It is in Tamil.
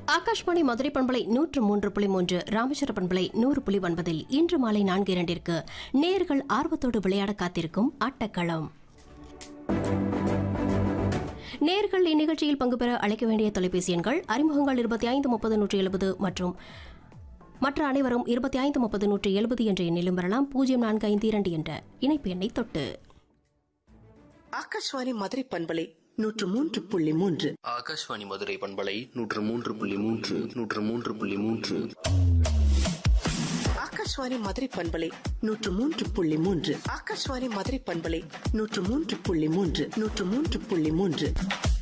ஆகாஷ்வாணி மதுரை பண்பலை நூற்று மூன்று புள்ளி மூன்று ராமேஸ்வர பண்பலை நூறு புள்ளி ஒன்பதில் இன்று மாலை நான்கு இரண்டிற்கு நேர்கள் ஆர்வத்தோடு விளையாட காத்திருக்கும் ஆட்டக்களம் நேர்கள் இந்நிகழ்ச்சியில் பங்கு பெற அழைக்க வேண்டிய தொலைபேசி எண்கள் அறிமுகங்கள் இருபத்தி ஐந்து முப்பது நூற்றி எழுபது மற்றும் மற்ற அனைவரும் இருபத்தி ஐந்து முப்பது நூற்றி எழுபது என்ற எண்ணிலும் வரலாம் பூஜ்ஜியம் நான்கு ஐந்து இரண்டு என்ற இணைப்பு எண்ணை தொட்டு ஆகாஷ்வாணி மதுரை பண்பலை நூற்று மூன்று புள்ளி மூன்று ஆகாஷ்வாணி மதுரை பண்பலை நூற்று மூன்று புள்ளி மூன்று நூற்று மூன்று புள்ளி மூன்று ஆகாஷ்வாணி மதுரை பண்பலை நூற்று மூன்று புள்ளி மூன்று ஆகாஷ்வாணி மதுரை பண்பலை நூற்று மூன்று புள்ளி மூன்று நூற்று மூன்று புள்ளி மூன்று